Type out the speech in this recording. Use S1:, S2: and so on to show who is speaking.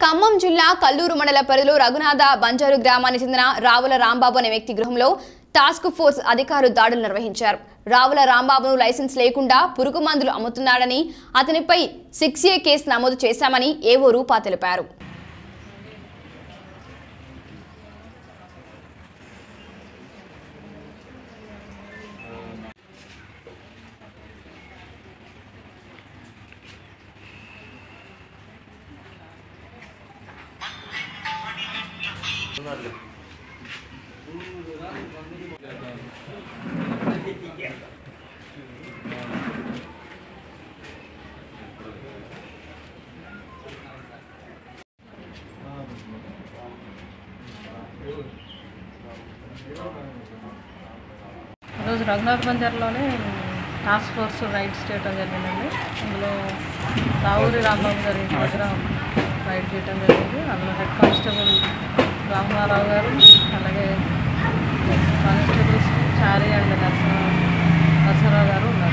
S1: ఖమ్మం జిల్లా కల్లూరు మండల పరిధిలో రఘునాథ బంజారు గ్రామానికి చెందిన రావుల రాంబాబు అనే వ్యక్తి గృహంలో టాస్క్ ఫోర్స్ అధికారులు దాడులు నిర్వహించారు రావుల రాంబాబును లైసెన్స్ లేకుండా పురుగు మందులు అమ్ముతున్నాడని అతనిపై సిక్స్ ఏ కేసు నమోదు చేశామని ఏవో రూపా తెలిపారు
S2: ఈరోజు రఘునాథ్ బంజార్లోనే టాస్క్ ఫోర్స్ రైడ్స్ చేయడం జరిగిందండి అందులో రావూరి రాంబాబు గారి ఇంటి దగ్గర రైడ్ చేయడం జరిగింది అందులో హెడ్ కానిస్టేబుల్ రామారావు గారు అలాగే కానిస్టేబుల్స్ చారి అండ్ నరసింహ నరసింహరావు గారు ఉన్నారు